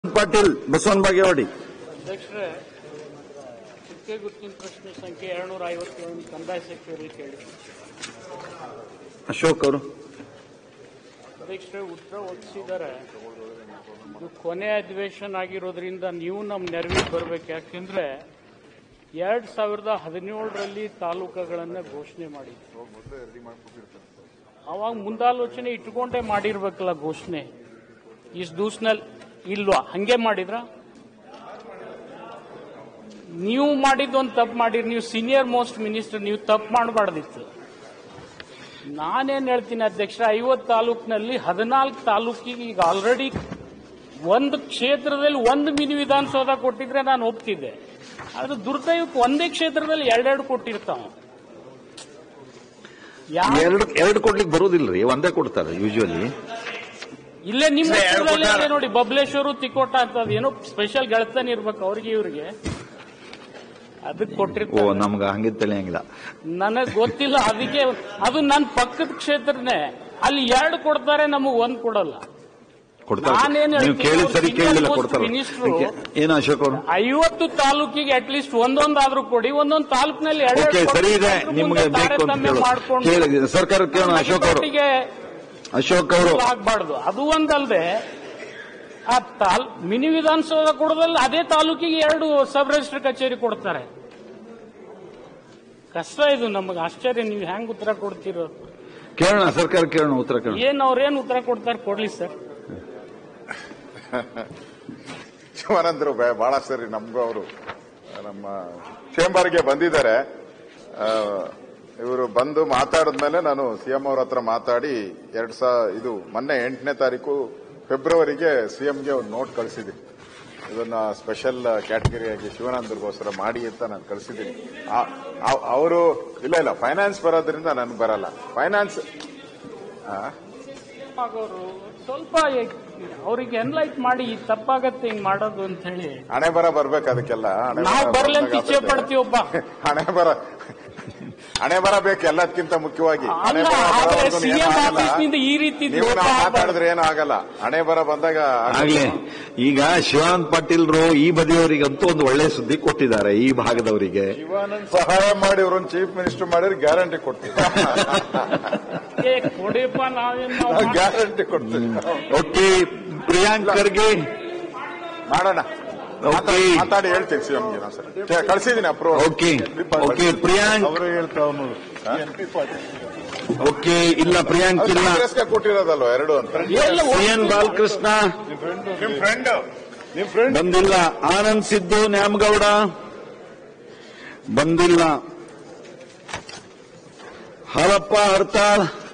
ಪಾಟೀಲ್ ಬಸವನ ಬಾಗೇವಾಡಿ ಅಧ್ಯಕ್ಷರೇ ಚುಕ್ಕೆ ಗುರುತಿನ ಪ್ರಶ್ನೆ ಸಂಖ್ಯೆ ಎರಡ್ನೂರ ಐವತ್ತೇಳು ಕಂದಾಯ ಸಚಿವರಿಗೆ ಕೇಳಿ ಅಶೋಕ್ ಅವರು ಅಧ್ಯಕ್ಷರೇ ಉತ್ತರ ಒದಗಿಸಿದ್ದಾರೆ ಇದು ಕೊನೆ ಅಧಿವೇಶನ ಆಗಿರೋದ್ರಿಂದ ನೀವು ನಮ್ಮ ನೆರವಿಗೆ ಬರಬೇಕು ಯಾಕೆಂದ್ರೆ ಎರಡ್ ಸಾವಿರದ ಹದಿನೇಳರಲ್ಲಿ ತಾಲೂಕುಗಳನ್ನ ಘೋಷಣೆ ಮಾಡಿದ್ರು ಅವಾಗ ಮುಂದಾಲೋಚನೆ ಇಟ್ಕೊಂಡೇ ಮಾಡಿರ್ಬೇಕಲ್ಲ ಘೋಷಣೆ ಇಷ್ಟು ದಿವ್ಸನಲ್ಲಿ ಇಲ್ವಾ ಹಂಗೆ ಮಾಡಿದ್ರ ನೀವು ಮಾಡಿದ್ದು ಒಂದು ತಪ್ಪು ಮಾಡಿರಿ ನೀವು ಸೀನಿಯರ್ ಮೋಸ್ಟ್ ಮಿನಿಸ್ಟರ್ ನೀವು ತಪ್ಪು ಮಾಡಬಾರ್ದಿತ್ತು ನಾನೇನ್ ಹೇಳ್ತೀನಿ ಅಧ್ಯಕ್ಷ ಐವತ್ತು ತಾಲೂಕಿನಲ್ಲಿ ಹದಿನಾಲ್ಕು ತಾಲೂಕಿಗೆ ಈಗ ಆಲ್ರೆಡಿ ಒಂದು ಕ್ಷೇತ್ರದಲ್ಲಿ ಒಂದು ಮಿನಿ ವಿಧಾನಸೌಧ ಕೊಟ್ಟಿದ್ರೆ ನಾನು ಒಪ್ತಿದ್ದೆ ಆದ್ರೆ ದುರ್ದೈವಕ್ಕೆ ಒಂದೇ ಕ್ಷೇತ್ರದಲ್ಲಿ ಎರಡೆರಡು ಕೊಟ್ಟಿರ್ತಾವ ಯಾ- ಎರಡು ಎರಡು ಕೊಡ್ಲಿಕ್ಕೆ ಬರೋದಿಲ್ರಿ ಒಂದೇ ಕೊಡ್ತಾರೆ ಯೂಶುವಲಿ ಇಲ್ಲೇ ನಿಮ್ಮ ಕ್ಷೇತ್ರದಲ್ಲೇ ಇದೆ ನೋಡಿ ಬಬ್ಲೇಶ್ವರು ತಿಕೋಟ ಅಂತ ಏನೋ ಸ್ಪೆಷಲ್ ಗೆಳತನ ಇರ್ಬೇಕು ಅವ್ರಿಗೆ ಇವ್ರಿಗೆ ಅದಕ್ಕೆ ಓ ಕೊಟ್ಟಿರ್ತಾರೆ ನಮ್ಗೆ ಹಂಗೆ ತಿಳಿಯಂಗಿಲ್ಲ ನನಗ್ ಗೊತ್ತಿಲ್ಲ ಅದಕ್ಕೆ ಅದು ನನ್ನ ಪಕ್ಕದ ಕ್ಷೇತ್ರನೇ ಅಲ್ಲಿ ಎರಡು ಕೊಡ್ತಾರೆ ನಮಗ್ ಒಂದ್ ಕೊಡಲ್ಲ ಕೊಡ್ತಾರೆ ನಾನೇನ್ ನೀವು ಹೇಳ್ತೀನಿ, ಕೇಳಿ ಅವ್ರು ಸರಿ senior ಕೇಳಿಲ್ಲ most ಕೊಡ್ತಾರೆ minister ಏನು ಅಶೋಕ್ ಅವರು ಐವತ್ತು ತಾಲೂಕಿಗೆ ಅಟ್ಲೀಸ್ಟ್ ಒಂದೊಂದಾದ್ರೂ ಕೊಡಿ ಒಂದೊಂದ್ ತಾಲೂಕಿನಲ್ಲಿ ಓಕೆ ಸರಿ ಇದೆ ನಿಮ್ಗೆ ಬೇಕು ಅಂತ ಕೇಳು ಕೇಳಿ ಸರ್ಕಾರ ಕೇಳೋಣ ಅಶೋಕ್ ಅವರು ಅಶೋಕ್ ಅವರು ಆಗ್ಬಾರ್ದು ಅದು ಒಂದಲ್ದೆ ಆ ತಾಲ್ ಮಿನಿ ವಿಧಾನಸೌಧ ಕೊಡೋದ್ರಲ್ಲಿ ಅದೇ ತಾಲೂಕಿಗೆ ಎರಡು ಸಬ್ ರಿಜಿಸ್ಟರ್ ಕಚೇರಿ ಕೊಡ್ತಾರೆ ಕಷ್ಟ ಇದು ನಮಗೆ ಆಶ್ಚರ್ಯ ನೀವು ಹೆಂಗ್ ಉತ್ತರ ಕೊಡ್ತೀರೋ ಕೇಳೋಣ ಸರ್ಕಾರ ಕೇಳೋಣ ಉತ್ತರ ಕೇಳೋಣ ಏನ್ ಅವ್ರೇನ್ ಉತ್ತರ ಕೊಡ್ತಾರೆ ಕೊಡ್ಲಿ ಸರ್ ಶಿವಾನಂದರು ಬೆ- ಬಹಳ ಸರಿ ನಮಗೂ ಅವರು ನಮ್ಮ ಚೇಂಬರ್ಗೆ ಬಂದಿದ್ದಾರೆ ಇವರು ಬಂದು ಮಾತಾಡಿದ್ಮೇಲೆ ನಾನು ಸಿಎಂ ಅವ್ರ ಹತ್ರ ಮಾತಾಡಿ ಎರಡ್ ಸಾ ಇದು ಮೊನ್ನೆ ಎಂಟನೇ ತಾರೀಕು ಫೆಬ್ರವರಿಗೆ ಸಿಎಂಗೆ ಒಂದು ನೋಟ್ ಕಳಿಸಿದ್ದೀನಿ ಇದನ್ನ ಸ್ಪೆಷಲ್ ಕ್ಯಾಟಗರಿಯಾಗಿ ಶಿವಾನಂದರಿಗೋಸ್ಕರ ಮಾಡಿ ಅಂತ ನಾನು ಕಳಿಸಿದ್ದೀನಿ ಅವರು ಇಲ್ಲ ಇಲ್ಲ ಫೈನಾನ್ಸ್ ಬರೋದ್ರಿಂದ ನನಗೆ ಬರಲ್ಲ ಫೈನಾನ್ಸ್ ಆಗೋರು ಸ್ವಲ್ಪ ಅವ್ರಿಗೆ ಎನ್ಲೈಟ್ ಮಾಡಿ ಈ ತಪ್ಪಾಗತ್ತೆ ಹಿಂಗ್ ಮಾಡೋದು ಅಂತ ಹೇಳಿ ಹಣೆ ಬರ ಬರ್ಬೇಕು ಅದಕ್ಕೆಲ್ಲ ಹಣೆ ನಾವು ಬರ ಬರ್ಲಿ ಅಂತ ಬಂದಾಗ ಇಚ್ಛೆ ಆಗ್ತದೆ. ಪಡ್ತೀವಪ್ಪ ಹಣೆ ಬರ ಹಣೆ ಬರ ಬೇಕು ಎಲ್ಲದಕ್ಕಿಂತ ಮುಖ್ಯವಾಗಿ ಹಣೆ ಅಲ್ಲ ಬರ ಆದ್ರೆ ಬರೋವರ್ಗು ಸಿಎಂ ಏನೂ ಆಗಲ್ಲ. ಆಫೀಸ್ನಿಂದ ಈ ರೀತಿ ನೀವು ದ್ರೋಹ ನಾವು ಆಗ್ಬಾರ್ದು. ಮಾತಾಡಿದ್ರೆ ಏನೂ ಆಗಲ್ಲ ಹಣೆ ಬರ ಬಂದಾಗ ಆಗ್ಲಿ ಈಗ ಶಿವಾನಂದ್ ಪಾಟೀಲ್ರು ಈ ಬದಿಯವರಿಗಂತೂ ಒಂದು ಒಳ್ಳೆ ಸುದ್ದಿ ಕೊಟ್ಟಿದ್ದಾರೆ ಈ ಭಾಗದವರಿಗೆ ಶಿವಾನಂದ್ ಸಹಾಯ ಮಾಡಿ ಇವ್ರನ್ನ ಚೀಫ್ ಮಿನಿಸ್ಟರ್ ಮಾಡಿದ್ರೆ ಗ್ಯಾರಂಟಿ ಕೊಡ್ತೀವಿ ಏ, ಕೊಡಿಯಪ್ಪ ನಾವೇನ್ ನಾವು ಮಾಡ್- ಗ್ಯಾರಂಟಿ ಕೊಡ್ತೀವಿ ಓಕೆ ಪ್ರಿಯಾಂಕ್ ಖರ್ಗೆ ಮಾಡೋಣ ಓಕೆ ಮಾತಾಡಿ- ಮಾತಾಡಿ ಹೇಳ್ತೀನಿ ಸಿಎಂಗೆ ನಾವು ಸರ್ ಕಳಿಸಿದ್ದೀನಿ ಅಪ್ರೂವ್ ಓಕೆ ಓಕೆ ಪ್ರಿಯಾಂಕ್ ಅವರು ಹೇಳ್ತಾವ್ ಓಕೆ ಇಲ್ಲ ಪ್ರಿಯಾಂಕ್ ಇಲ್ಲ ಕಾಂಗ್ರೆಸ್ಗೆ ಕೊಟ್ಟಿರೋದಲ್ವ ಎರಡು ಅಂತ ಎಲ್ಲ ಸಿ ಎನ್ ಬಾಲಕೃಷ್ಣ ನಿಮ್ ಫ್ರೆಂಡ್ ನಿಮ್ ಫ್ರೆಂಡ್ ಬಂದಿಲ್ಲ ಆನಂದ್ ಸಿದ್ದು ನ್ಯಾಮಗೌಡ ಬಂದಿಲ್ಲ ಹಾಲಪ್ಪ ಹರ್ತಾಳ್